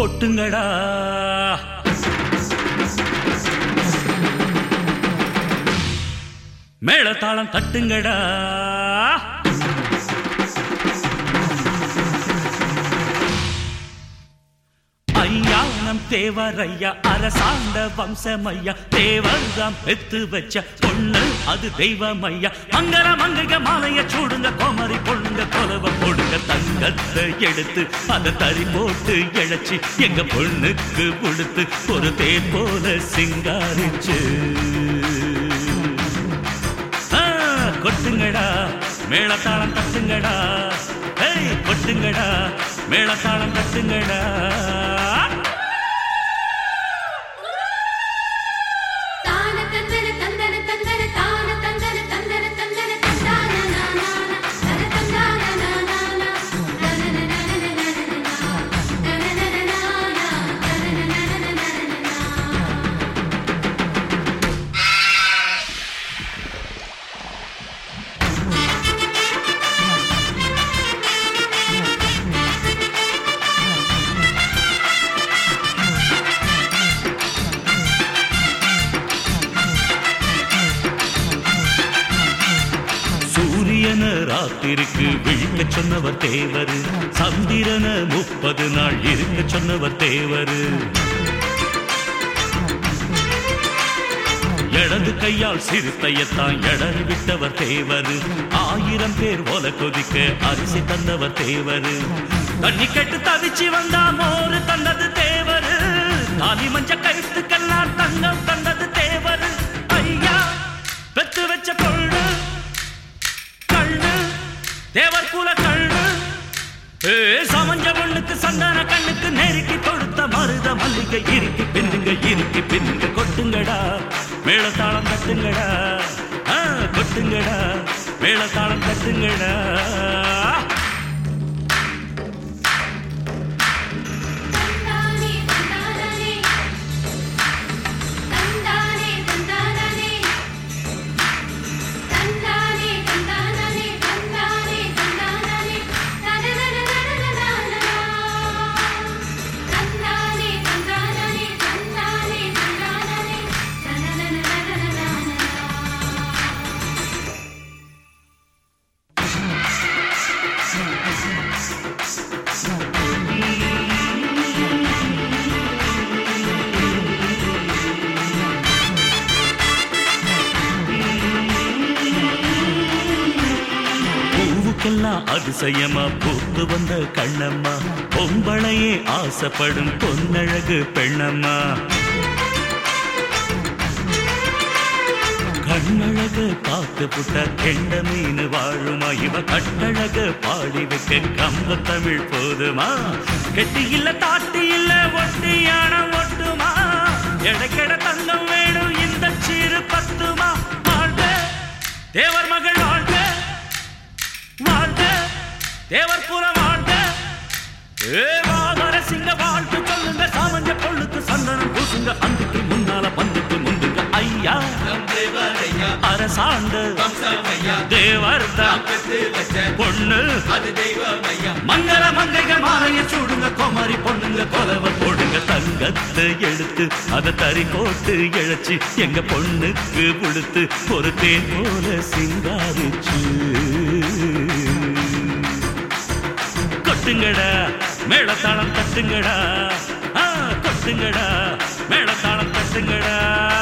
கொட்டுங்கடா மேளதாளம் தட்டுங்கடா ஐயா நம் தேவரையா அரசாண்ட வம்சமையா தேவர்தாம் பெத்து வச்ச பொண்ணு அது தெய்வமையா மங்கள மங்கைக மாலைய சூடுங்க கோமரி பொண்ணுங்க கொலவ போடுங்க தங்கத்தை எடுத்து அதை தறி போட்டு இழைச்சி எங்க பொண்ணுக்கு கொடுத்து ஒரு தேர் போல சிங்காரிச்சு ஆ, கொட்டுங்கடா மேளதாளம் தட்டுங்கடா ஏய் கொட்டுங்கடா மேளதாளம் தட்டுங்கடா தான தந்தன தந்தன தந்தன தான தந்தன தந்தன தந்தன தந்தான நானான தன தந்தான நானான தனனனனனனனனா தனனனனனானா தனனனனனனனா சூரியன ராத்திருக்கு விழிக்க சொன்னவர் தேவரு சந்திரன முப்பது நாள் இருக்க சொன்னவர் தேவரு இடது கையால் சிறுத்தையத்தான் எடறி விட்டவர் தேவரு ஆயிரம் பேர் ஓல கொதிக்க அரிசி தந்தவர் தேவரு தண்ணி கெட்டு தவிச்சு வந்தா மோரு தந்தது தேவரு தாலி மஞ்ச கருத்துக்கெல்லாம் தங்கம் தந்தது தேவரு ஐயா பெத்து வச்ச பொண்ணு கண்ணு தேவர் குல கண்ணு ஏ சமஞ்ச பொண்ணுக்கு சந்தான கண்ணுக்கு நெருக்கி கொடுத்த மருத மல்லிகை இறுக்கி பின்னுங்க இறுக்கி பின்னுங்க கொட்டுங்கடா மேளதாளம் தட்டுங்கடா ஆ, கொட்டுங்கடா மேளதாளம் தட்டுங்கடா தந்தானே தந்தானே தந்தானே தந்தானே தந்தானே தந்தானே தந்தானே தந்தானே தனனனனனனனா தந்தானே தந்தானே தந்தானே தந்தானே தனனனனனனனா பூவுக்கெல்லாம் அதிசயமா பூத்து வந்த கண்ணம்மா பொம்பளையே ஆசைப்படும் பொன்னழகு பெண்ணம்மா கண்ணழக பார்த்து புட்ட கெண்ட மீன் வாழுமா இவ கட்டழக பாடி வைக்க கம்ப தமிழ் போதுமா கெட்டி இல்ல தாட்டி இல்ல ஒட்டியான ஒட்டுமா எடைக்கெட தங்கம் வேணும் இந்த சிறு பத்துமா வாழ்க தேவர் மகள் வாழ்க வாழ்க தேவர் புற வாழ்க ஏ வாகர சிங்க வாழ்த்து சொல்லுங்க சாமஞ்ச பொண்ணுக்கு சந்தனம் பூசுங்க அந்துக்கு முன்னால பந்துக்கு முந்துங்க ஐயா அரசாண்டு தேவர்தான் பொண்ணு மங்கள மங்கைக மாலைய சூடுங்க கோமாரி பொண்ணுங்க கொலவ போடுங்க தங்கத்தை எடுத்து அதை தறி போட்டு இழைச்சி எங்க பொண்ணுக்கு கொடுத்து ஒரு தேன் போல சிங்காரிச்சு கொட்டுங்கடா மேளதாளம் தட்டுங்கடா ஆ, கொட்டுங்கடா மேளதாளம் தட்டுங்கடா